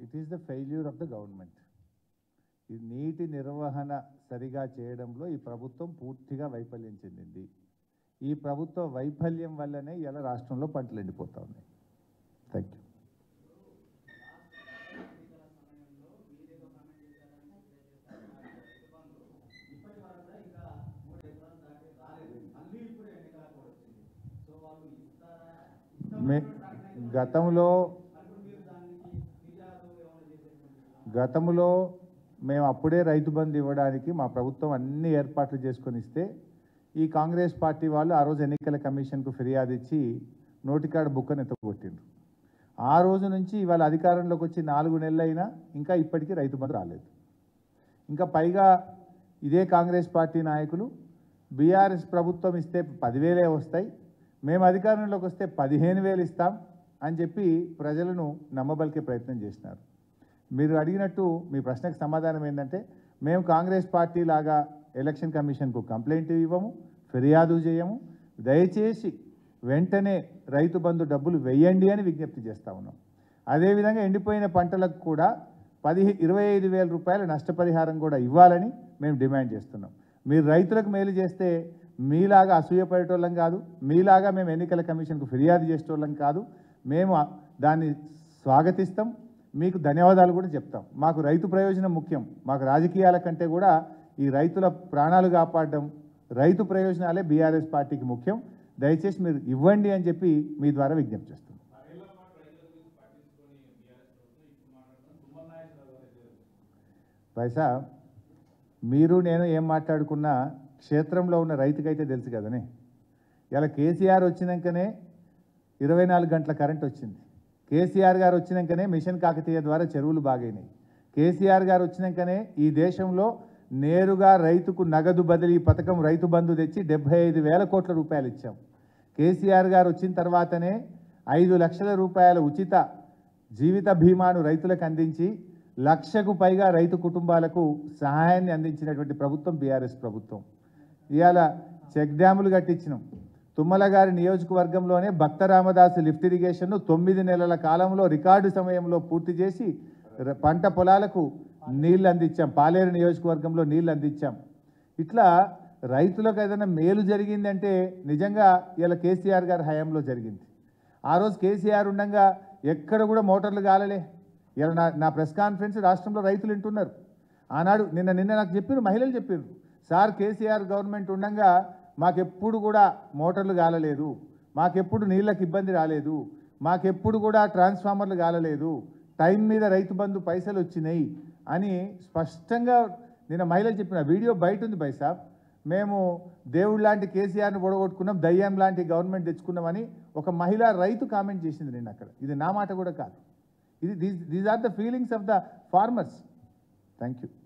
it is the failure of the government ఈ నీటి నిర్వహణ సరిగా చేయడంలో ఈ ప్రభుత్వం పూర్తిగా వైఫల్యం చెందింది ఈ ప్రభుత్వ వైఫల్యం వల్లనే ఇలా రాష్ట్రంలో పంటలు ఎండిపోతా ఉన్నాయి థ్యాంక్ యూ మే గతంలో గతంలో మేము అప్పుడే రైతు బంధు ఇవ్వడానికి మా ప్రభుత్వం అన్ని ఏర్పాట్లు చేసుకొని ఇస్తే ఈ కాంగ్రెస్ పార్టీ వాళ్ళు ఆ రోజు ఎన్నికల కమిషన్కు ఫిర్యాదు ఇచ్చి నోటికాడ బుక్కను ఎత్తగొట్టిండ్రు ఆ రోజు నుంచి ఇవాళ అధికారంలోకి వచ్చి నాలుగు నెలలైనా ఇంకా ఇప్పటికీ రైతు బంధు రాలేదు ఇంకా పైగా ఇదే కాంగ్రెస్ పార్టీ నాయకులు బీఆర్ఎస్ ప్రభుత్వం ఇస్తే పదివేలే వస్తాయి మేము అధికారంలోకి వస్తే పదిహేను వేలు ఇస్తాం అని చెప్పి ప్రజలను నమ్మబలికే ప్రయత్నం చేసినారు మీరు అడిగినట్టు మీ ప్రశ్నకు సమాధానం ఏంటంటే మేము కాంగ్రెస్ పార్టీ లాగా ఎలక్షన్ కమిషన్కు కంప్లైంట్ ఇవ్వము ఫిర్యాదు చేయము దయచేసి వెంటనే రైతు బంధు డబ్బులు వెయ్యండి అని విజ్ఞప్తి చేస్తా ఉన్నాం అదేవిధంగా ఎండిపోయిన పంటలకు కూడా పది ఇరవై ఐదు వేల రూపాయల నష్టపరిహారం కూడా ఇవ్వాలని మేము డిమాండ్ చేస్తున్నాం మీరు రైతులకు మేలు చేస్తే మీలాగా అసూయపడేటోళ్ళం కాదు మీలాగా మేము ఎన్నికల కమిషన్కు ఫిర్యాదు చేసేటోళ్ళం కాదు మేము ఆ- దాన్ని స్వాగతిస్తాం మీకు ధన్యవాదాలు కూడా చెప్తాం మాకు రైతు ప్రయోజనం ముఖ్యం మాకు రాజకీయాల కంటే కూడా ఈ రైతుల ప్రాణాలు కాపాడడం రైతు ప్రయోజనాలే బీఆర్ఎస్ పార్టీకి ముఖ్యం దయచేసి మీరు ఇవ్వండి అని చెప్పి మీ ద్వారా విజ్ఞప్తి చేస్తున్నాం పైసా మీరు నేను ఏం మాట్లాడుకున్నా క్షేత్రంలో ఉన్న రైతుకైతే తెలుసు కదనే ఇలా కేసీఆర్ వచ్చినాకనే ఇరవై నాలుగు గంటల కరెంట్ వచ్చింది కేసీఆర్ గారు వచ్చినాకనే మిషన్ కాకతీయ ద్వారా చెరువులు బాగైనాయి కేసీఆర్ గారు వచ్చినాకనే ఈ దేశంలో నేరుగా రైతుకు నగదు బదిలీ పథకం రైతు బంధు తెచ్చి డెబ్బై ఐదు వేల కోట్ల రూపాయలు ఇచ్చాం కేసీఆర్ గారు వచ్చిన తర్వాతనే ఐదు లక్షల రూపాయల ఉచిత జీవిత బీమాను రైతులకు అందించి లక్షకు పైగా రైతు కుటుంబాలకు సహాయాన్ని అందించినటువంటి ప్రభుత్వం బీఆర్ఎస్ ప్రభుత్వం ఇవాళ చెక్ డ్యాములు కట్టించినాం తుమ్మల గారి నియోజకవర్గంలోనే భక్త రామదాసు లిఫ్ట్ ఇరిగేషన్ను తొమ్మిది నెలల కాలంలో రికార్డు సమయంలో పూర్తి చేసి ర- పంట పొలాలకు నీళ్లు అందించాం పాలేరు నియోజకవర్గంలో నీళ్లు అందించాం ఇట్లా రైతులకు ఏదైనా మేలు జరిగిందంటే నిజంగా ఇలా కేసీఆర్ గారి హయాంలో జరిగింది ఆ రోజు కేసీఆర్ ఉండగా ఎక్కడ కూడా మోటార్లు కాలలే ఇలా నా నా ప్రెస్ కాన్ఫరెన్స్ రాష్ట్రంలో రైతులు వింటున్నారు ఆనాడు నిన్న నిన్న నాకు చెప్పారు మహిళలు చెప్పారు సార్ కేసీఆర్ గవర్నమెంట్ ఉండగా మాకెప్పుడు కూడా మోటార్లు కాలలేదు మాకెప్పుడు నీళ్ళకి ఇబ్బంది రాలేదు మాకెప్పుడు కూడా ట్రాన్స్ఫార్మర్లు కాలలేదు టైం మీద రైతు బంధు పైసలు వచ్చినాయి అని స్పష్టంగా నిన్న మహిళలు చెప్పిన వీడియో బయట ఉంది బైసాబ్ మేము దేవుడు లాంటి కేసీఆర్ని పొడగొట్టుకున్నాం దయ్యం లాంటి గవర్నమెంట్ తెచ్చుకున్నామని ఒక మహిళ రైతు కామెంట్ చేసింది నేను అక్కడ ఇది నా మాట కూడా కాదు ఇది these these are the feelings of the farmers thank you